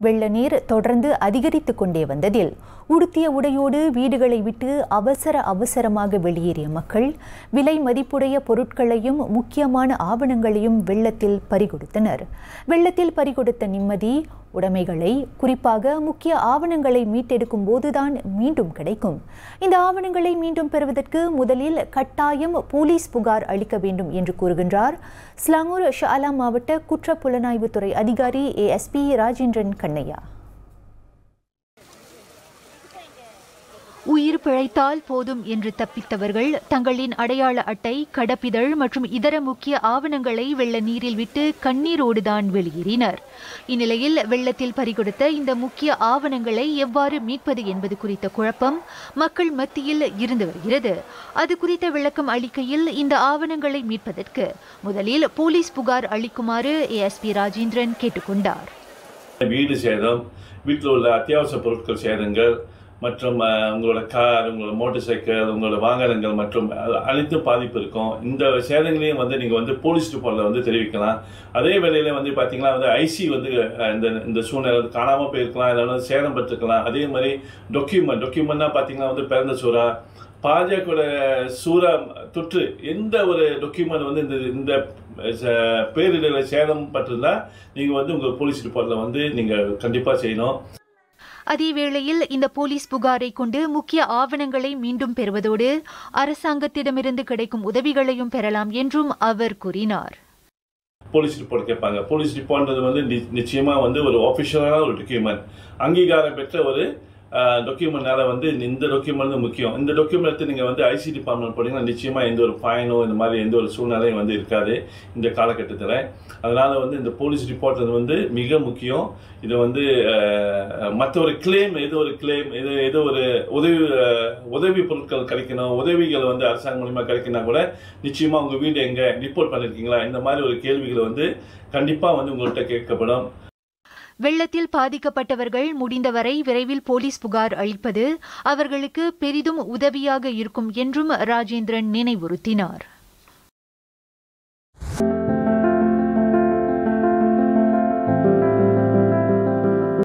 வெள்ள நீர் தொடர்ந்து அதிகரித்துக் கொண்டே வந்ததில் உடுத்திய உடையோடு வீடுகளை விட்டு அவசர அவசரமாக வெளியேறிய மக்கள் விலை மதிப்புடைய பொருட்களையும் முக்கியமான ஆவணங்களையும் வெள்ளத்தில் பறிகொடுத்தனர் வெள்ளத்தில் பறிகொடுத்த நிம்மதி உடைமைகளை குறிப்பாக முக்கிய ஆவணங்களை மீட்டெடுக்கும் போதுதான் மீண்டும் கிடைக்கும் இந்த ஆவணங்களை மீண்டும் பெறுவதற்கு முதலில் கட்டாயம் போலீஸ் புகார் அளிக்க வேண்டும் என்று கூறுகின்றார் ஸ்லாங்கூர் ஷாலா மாவட்ட குற்ற புலனாய்வுத்துறை அதிகாரி ஏஎஸ்பி ராஜேந்திரன் கண்ணையா உயிர் பிழைத்தால் போதும் என்று தப்பித்தவர்கள் தங்களின் அடையாள அட்டை கடப்பிதழ் மற்றும் இதர முக்கிய ஆவணங்களை வெள்ள நீரில் விட்டு கண்ணீரோடுதான் வெளியேறினர் இந்நிலையில் வெள்ளத்தில் பறிகொடுத்த இந்த முக்கிய ஆவணங்களை எவ்வாறு மீட்பது என்பது குறித்த குழப்பம் மக்கள் மத்தியில் இருந்து வருகிறது அது குறித்த விளக்கம் அளிக்கையில் இந்த ஆவணங்களை மீட்பதற்கு முதலில் போலீஸ் புகார் அளிக்குமாறு ஏஎஸ்பி ராஜேந்திரன் கேட்டுக்கொண்டார் வீடு சேதம் வீட்டில் உள்ள அத்தியாவசிய பொருட்கள் சேதங்கள் மற்றும் அஹ், உங்களோட கார் உங்களோட மோட்டார் சைக்கிள் உங்களோட வாகனங்கள் மற்றும் அ- அனைத்தும் பாதிப்பு இருக்கும் இந்த சேதங்களையும் வந்து நீங்கள் வந்து போலீஸ் ரிப்போர்ட்டில் வந்து தெரிவிக்கலாம் அதே வேளையில் வந்து பார்த்தீங்கன்னா வந்து ஐசி வந்து அஹ், இந்த இந்த சூழ்நிலை வந்து காணாமல் போயிருக்கலாம் இல்லைன்னா சேதம் பெற்றுக்கலாம் அதே மாதிரி டொக்யூமெண்ட் டொக்யூமெண்ட்னா பார்த்தீங்கன்னா வந்து பிறந்த சூறா பாஜகோட சூறா தொற்று எந்த ஒரு டாக்குமெண்ட் வந்து இந்த இந்த ச- பேரிடர்ல சேதம் பட்டிருந்தா நீங்க வந்து உங்க போலீஸ் ரிப்போர்ட்ல வந்து நீங்க கண்டிப்பா செய்யணும் அதேவேளையில் இந்த போலீஸ் புகாரை கொண்டு முக்கிய ஆவணங்களை மீண்டும் பெறுவதோடு அரசாங்கத்திடமிருந்து கிடைக்கும் உதவிகளையும் பெறலாம் என்றும் அவர் கூறினார் போலீஸ் ரிப்போர்ட் கேட்பாங்க போலீஸ் ரிப்போர்ட்ன்றது வந்து நி- நிச்சயமா வந்து ஒரு ஆஃபிஷியலான ஒரு டாக்குமெண்ட் அங்கீகாரம் பெற்ற ஒரு டாக்குமெண்ட்னால வந்து இந்த டாக்குமெண்ட் வந்து முக்கியம் இந்த டாக்குமெண்ட் எடுத்து நீங்கள் வந்து ஐசி டிபார்ட்மெண்ட் போனீங்கன்னா நிச்சயமா எந்த ஒரு ஃபைனோ இந்த மாதிரி எந்த ஒரு சூழ்நிலையும் வந்து இருக்காது இந்த காலகட்டத்தில் அதனால வந்து இந்த போலீஸ் ரிப்போர்ட் வந்து மிக முக்கியம் இதை வந்து அஹ், மற்ற ஒரு கிளைம் ஏதோ ஒரு கிளைம் ஏதோ ஏதோ ஒரு உதவி அஹ், உதவி பொருட்கள் கிடைக்கணும் உதவிகள் வந்து அரசாங்கம் மூலியமா கிடைக்கணும் கூட நிச்சயமா உங்க வீடு எங்க ரிப்போர்ட் பண்ணிருக்கீங்களா இந்த மாதிரி ஒரு கேள்விகள் வந்து கண்டிப்பா வந்து உங்கள்கிட்ட கேட்கப்படும் வெள்ளத்தில் பாதிக்கப்பட்டவர்கள் முடிந்தவரை விரைவில் போலீஸ் புகார் அளிப்பது அவர்களுக்கு பெரிதும் உதவியாக இருக்கும் என்றும் ராஜேந்திரன் நினைவுறுத்தினார்